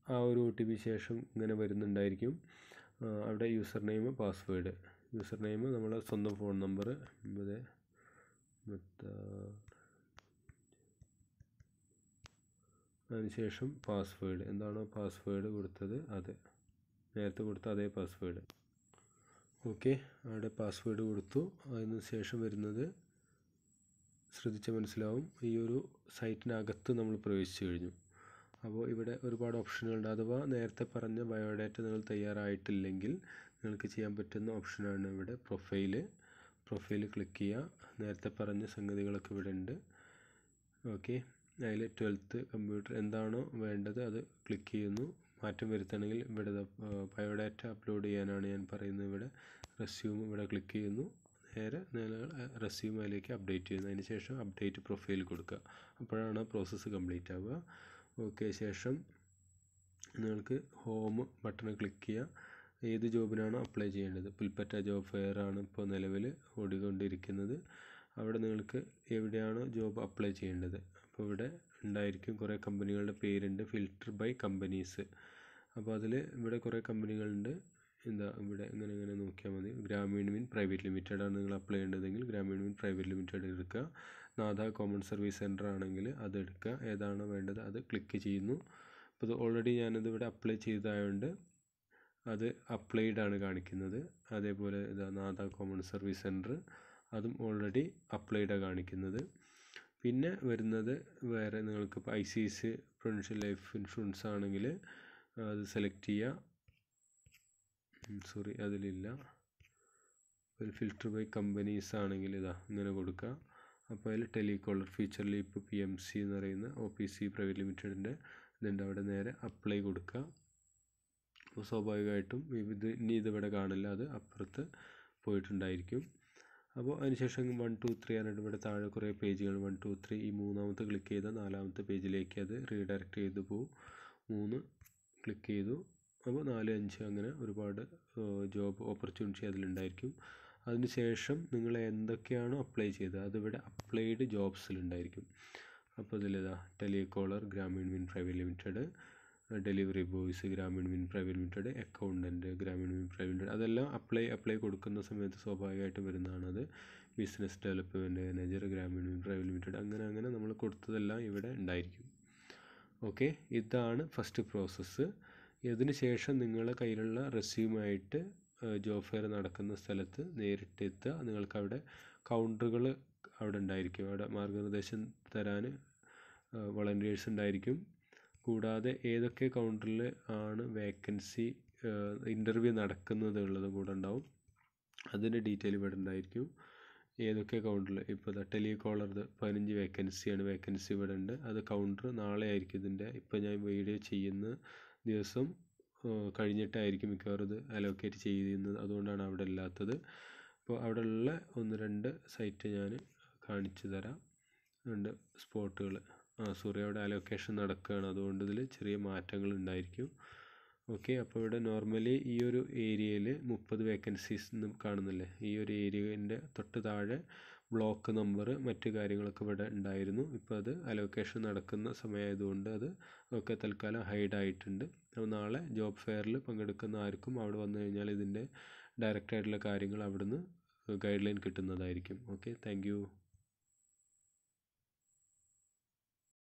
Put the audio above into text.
ആ ഒരു O T P ശേഷം ഇങ്ങനെ വരുന്നുണ്ടായിരിക്കും അവിടെ user name password user name നമ്മളെ സ്വന്തം ഫോൺ നമ്പർ ഒമ്പത് അതിനുശേഷം പാസ്വേഡ് എന്താണോ പാസ്വേഡ് കൊടുത്തത് അത് നേരത്തെ കൊടുത്ത അതേ പാസ്വേഡ് ഓക്കെ അവിടെ പാസ്വേഡ് കൊടുത്തു അതിന് ശേഷം വരുന്നത് ശ്രദ്ധിച്ചാൽ മനസ്സിലാവും ഈ ഒരു സൈറ്റിനകത്ത് നമ്മൾ പ്രവേശിച്ചു കഴിഞ്ഞു അപ്പോൾ ഇവിടെ ഒരുപാട് ഓപ്ഷനുകളുണ്ട് അഥവാ നേരത്തെ പറഞ്ഞ ബയോഡാറ്റ നിങ്ങൾ തയ്യാറായിട്ടില്ലെങ്കിൽ നിങ്ങൾക്ക് ചെയ്യാൻ പറ്റുന്ന ഓപ്ഷനാണ് ഇവിടെ പ്രൊഫൈല് പ്രൊഫൈൽ ക്ലിക്ക് ചെയ്യുക നേരത്തെ പറഞ്ഞ സംഗതികളൊക്കെ ഇവിടെ ഉണ്ട് ഓക്കെ അതിൽ ട്വൽത്ത് കമ്പ്യൂട്ടർ എന്താണോ വേണ്ടത് അത് ക്ലിക്ക് ചെയ്യുന്നു മാറ്റം വരുത്തണമെങ്കിൽ ഇവിടെ ബയോഡാറ്റ അപ്ലോഡ് ചെയ്യാനാണ് ഞാൻ പറയുന്നത് ഇവിടെ റെസ്യൂം ഇവിടെ ക്ലിക്ക് ചെയ്യുന്നു നേരെ നിങ്ങൾ റെസ്യൂം അതിലേക്ക് അപ്ഡേറ്റ് ചെയ്യുന്നു അതിന് ശേഷം അപ്ഡേറ്റ് പ്രൊഫൈൽ കൊടുക്കുക അപ്പോഴാണ് പ്രോസസ്സ് കംപ്ലീറ്റ് ആവുക ഓക്കെ ശേഷം നിങ്ങൾക്ക് ഹോം ബട്ടൺ ക്ലിക്ക് ചെയ്യുക ഏത് ജോബിനാണോ അപ്ലൈ ചെയ്യേണ്ടത് പുൽപ്പറ്റ ജോബ് ഫെയർ ആണ് ഇപ്പോൾ നിലവിൽ ഓടിക്കൊണ്ടിരിക്കുന്നത് അവിടെ നിങ്ങൾക്ക് എവിടെയാണോ ജോബ് അപ്ലൈ ചെയ്യേണ്ടത് അപ്പോൾ ഇവിടെ ഉണ്ടായിരിക്കും കുറേ കമ്പനികളുടെ പേരുണ്ട് ഫിൽറ്റർ ബൈ കമ്പനീസ് അപ്പോൾ അതിൽ ഇവിടെ കുറേ കമ്പനികളുണ്ട് എന്താ ഇവിടെ ഇങ്ങനെ ഇങ്ങനെ നോക്കിയാൽ മതി ഗ്രാമീൺ മീൻ പ്രൈവറ്റ് ലിമിറ്റഡ് ആണ് നിങ്ങൾ അപ്ലൈ ചെയ്യേണ്ടതെങ്കിൽ ഗ്രാമീൺ മീൻ പ്രൈവറ്റ് ലിമിറ്റഡ് എടുക്കുക നാഥ കോമൺ സർവീസ് സെൻറ്റർ ആണെങ്കിൽ അത് എടുക്കുക ഏതാണോ വേണ്ടത് അത് ക്ലിക്ക് ചെയ്യുന്നു അപ്പോൾ ഇത് ഓൾറെഡി ഞാനത് ഇവിടെ അപ്ലൈ ചെയ്തതായതുകൊണ്ട് അത് അപ്ലൈഡ് ആണ് കാണിക്കുന്നത് അതേപോലെ ഇതാ നാഥ കോമൺ സർവീസ് സെൻറ്റർ അതും ഓൾറെഡി അപ്ലൈഡാണ് കാണിക്കുന്നത് പിന്നെ വരുന്നത് വേറെ നിങ്ങൾക്ക് ഇപ്പോൾ I C C prudential life insurance ആണെങ്കിൽ അത് സെലക്ട് ചെയ്യുക സോറി അതിലില്ല ഒരു ഫിൽറ്റർ ബൈ കമ്പനീസ് ആണെങ്കിൽ ഇതാ ഇങ്ങനെ കൊടുക്കുക അപ്പോൾ അതിൽ ടെലികോളർ ഫീച്ചറിൽ ഇപ്പോൾ പി എം സി എന്ന് പറയുന്ന ഒ പി സി പ്രൈവറ്റ് ലിമിറ്റഡിൻ്റെ ഇതുണ്ട് അവിടെ നേരെ അപ്ലൈ കൊടുക്കുക അപ്പോൾ സ്വാഭാവികമായിട്ടും ഇത് ഇനി ഇതിവിടെ കാണില്ല അത് അപ്പുറത്ത് പോയിട്ടുണ്ടായിരിക്കും അപ്പോൾ അതിനുശേഷം വൺ ടു ത്രീ പറഞ്ഞിട്ട് ഇവിടെ താഴെ കുറേ പേജുകൾ വൺ ടു ത്രീ ഈ മൂന്നാമത്തെ ക്ലിക്ക് ചെയ്താൽ നാലാമത്തെ പേജിലേക്ക് അത് റീഡയറക്റ്റ് ചെയ്ത് പോകും മൂന്ന് ക്ലിക്ക് ചെയ്തു അപ്പോൾ നാല് അഞ്ച് അങ്ങനെ ഒരുപാട് ജോബ് ഓപ്പർച്യൂണിറ്റി അതിലുണ്ടായിരിക്കും അതിനുശേഷം നിങ്ങൾ എന്തൊക്കെയാണോ അപ്ലൈ ചെയ്തത് അതിവിടെ അപ്ലൈഡ് ജോബ്സിലുണ്ടായിരിക്കും അപ്പോൾ ഇതിലിതാ ടെലികോളർ ഗ്രാമീൺ മീൻ private limited delivery boys Grameen മീൻ പ്രൈവറ്റ് ലിമിറ്റഡ് അക്കൗണ്ടൻറ്റ് ഗ്രാമീൺ മീൻ പ്രൈവറ്റ് ലിമിറ്റഡ് അതെല്ലാം അപ്ലൈ അപ്ലൈ കൊടുക്കുന്ന സമയത്ത് സ്വാഭാവികമായിട്ടും വരുന്നതാണത് ബിസിനസ് ഡെവലപ്മെൻറ്റ് മാനേജർ ഗ്രാമീൺ മീൻ പ്രൈവറ്റ് ലിമിറ്റഡ് അങ്ങനെ അങ്ങനെ നമ്മൾ കൊടുത്തതെല്ലാം ഇവിടെ ഉണ്ടായിരിക്കും ഓക്കെ ഇതാണ് ഫസ്റ്റ് പ്രോസസ്സ് ഇതിന് ശേഷം നിങ്ങളുടെ കയ്യിലുള്ള റെസ്യൂമായിട്ട് ജോബ് ഫെയർ നടക്കുന്ന സ്ഥലത്ത് നേരിട്ട് എത്തുക നിങ്ങൾക്ക് അവിടെ കൗണ്ടറുകൾ അവിടെ ഉണ്ടായിരിക്കും അവിടെ മാർഗ്ഗനിർദ്ദേശം തരാൻ വളണ്ടിയേഴ്സ് ഉണ്ടായിരിക്കും കൂടാതെ ഏതൊക്കെ കൗണ്ടറിൽ ആണ് വേക്കൻസി ഇൻ്റർവ്യൂ നടക്കുന്നത് ഉള്ളതും കൂടെ ഉണ്ടാവും അതിൻ്റെ ഡീറ്റെയിൽ ഇവിടെ ഉണ്ടായിരിക്കും ഏതൊക്കെ കൗണ്ടറിൽ ഇപ്പോൾ ദാ ടെലികോളർ പതിനഞ്ച് വേക്കൻസിയാണ് വേക്കൻസി ഇവിടെ ഉണ്ട് അത് കൗണ്ടർ നാളെ ആയിരിക്കും ഇതിൻ്റെ ഇപ്പോൾ ഞാൻ വീഡിയോ ചെയ്യുന്ന ദിവസം കഴിഞ്ഞിട്ടായിരിക്കും മിക്കവാറും ഇത് അലോക്കേറ്റ് ചെയ്യുന്നത് അതുകൊണ്ടാണ് അവിടെ ഇല്ലാത്തത് അപ്പോൾ അവിടെ ഉള്ള ഒന്ന് രണ്ട് സൈറ്റ് ഞാൻ കാണിച്ചു തരാം രണ്ട് സ്പോട്ടുകൾ ആ സോറി അവിടെ അലോക്കേഷൻ നടക്കുകയാണ് അതുകൊണ്ട് ഇതിൽ ചെറിയ മാറ്റങ്ങൾ ഉണ്ടായിരിക്കും ഓക്കെ അപ്പോൾ ഇവിടെ നോർമലി ഈ ഒരു ഏരിയയിൽ മുപ്പത് വേക്കൻസീസ് എന്ന് കാണുന്നില്ലേ ഈ ഒരു ഏരിയൻ്റെ തൊട്ട് താഴെ ബ്ലോക്ക് നമ്പർ മറ്റു കാര്യങ്ങളൊക്കെ ഇവിടെ ഉണ്ടായിരുന്നു ഇപ്പോൾ അത് അലോക്കേഷൻ നടക്കുന്ന സമയമായതുകൊണ്ട് അത് ഒക്കെ തൽക്കാലം ഹൈഡ് ആയിട്ടുണ്ട് അപ്പോൾ നാളെ ജോബ് ഫെയറിൽ പങ്കെടുക്കുന്ന ആർക്കും അവിടെ വന്നു കഴിഞ്ഞാൽ ഇതിൻ്റെ ഡയറക്റ്റ് ആയിട്ടുള്ള കാര്യങ്ങൾ അവിടുന്ന് ഗൈഡ് ലൈൻ കിട്ടുന്നതായിരിക്കും ഓക്കെ താങ്ക്